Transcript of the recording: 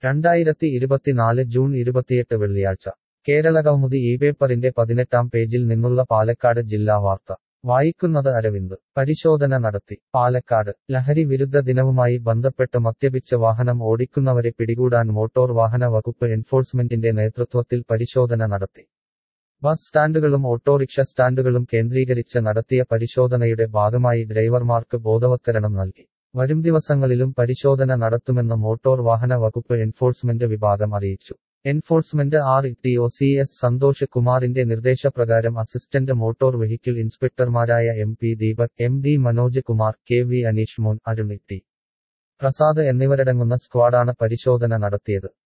രണ്ടായിരത്തി ഇരുപത്തിനാല് ജൂൺ ഇരുപത്തിയെട്ട് വെള്ളിയാഴ്ച കേരള കൗമുദി ഈ പേപ്പറിന്റെ പതിനെട്ടാം പേജിൽ നിന്നുള്ള പാലക്കാട് ജില്ലാ വാർത്ത വായിക്കുന്നത് അരവിന്ദ് പരിശോധന നടത്തി പാലക്കാട് ലഹരി വിരുദ്ധ ദിനവുമായി ബന്ധപ്പെട്ട് മദ്യപിച്ച് വാഹനം ഓടിക്കുന്നവരെ പിടികൂടാൻ മോട്ടോർ വാഹന വകുപ്പ് എൻഫോഴ്സ്മെന്റിന്റെ നേതൃത്വത്തിൽ പരിശോധന നടത്തി ബസ് സ്റ്റാൻഡുകളും ഓട്ടോറിക്ഷ സ്റ്റാൻഡുകളും കേന്ദ്രീകരിച്ച് നടത്തിയ പരിശോധനയുടെ ഭാഗമായി ഡ്രൈവർമാർക്ക് ബോധവത്കരണം നൽകി വരും ദിവസങ്ങളിലും പരിശോധന നടത്തുമെന്ന് മോട്ടോർ വാഹന വകുപ്പ് എൻഫോഴ്സ്മെന്റ് വിഭാഗം അറിയിച്ചു enforcement R T O C S Santhosh കുമാറിന്റെ നിർദ്ദേശപ്രകാരം അസിസ്റ്റന്റ് മോട്ടോർ വെഹിക്കിൾ ഇൻസ്പെക്ടർമാരായ M P Deepak M D Manoj Kumar K V Aneesh Mon Arun T Prasad എന്നിവരടങ്ങുന്ന സ്ക്വാഡാണ് പരിശോധന നടത്തിയത്